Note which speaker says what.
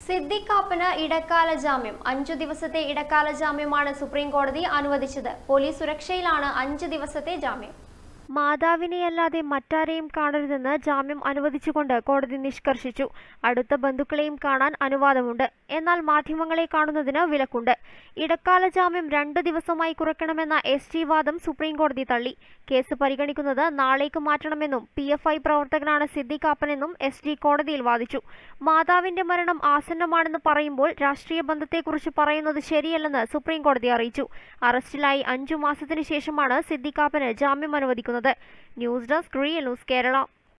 Speaker 1: സിദ്ദിഖാപ്പന് ഇടക്കാല ജാമ്യം അഞ്ചു ദിവസത്തെ ഇടക്കാല ജാമ്യമാണ് സുപ്രീം കോടതി അനുവദിച്ചത് പോലീസ് സുരക്ഷയിലാണ് അഞ്ച് ദിവസത്തെ ജാമ്യം മാതാവിനെയല്ലാതെ മറ്റാരെയും കാണരുതെന്ന് ജാമ്യം അനുവദിച്ചുകൊണ്ട് കോടതി നിഷ്കർഷിച്ചു അടുത്ത ബന്ധുക്കളെയും കാണാൻ അനുവാദമുണ്ട് എന്നാൽ മാധ്യമങ്ങളെ കാണുന്നതിന് വിലക്കുണ്ട് ഇടക്കാല ജാമ്യം രണ്ടു ദിവസമായി കുറയ്ക്കണമെന്ന എസ് ടി വാദം സുപ്രീം കോടതി തള്ളി കേസ് പരിഗണിക്കുന്നത് നാളേക്ക് മാറ്റണമെന്നും പി എഫ് ഐ പ്രവർത്തകനാണ് സിദ്ദിഖാപ്പനെന്നും എസ് ഡി കോടതിയിൽ വാദിച്ചു മാതാവിന്റെ മരണം ആസന്നമാണെന്ന് പറയുമ്പോൾ രാഷ്ട്രീയ ബന്ധത്തെക്കുറിച്ച് പറയുന്നത് ശരിയല്ലെന്ന് സുപ്രീം കോടതി അറിയിച്ചു അറസ്റ്റിലായി അഞ്ചു മാസത്തിനു ശേഷമാണ് സിദ്ദിഖാപ്പന് ജാമ്യം അനുവദിക്കുന്നത് news desk real news Kerala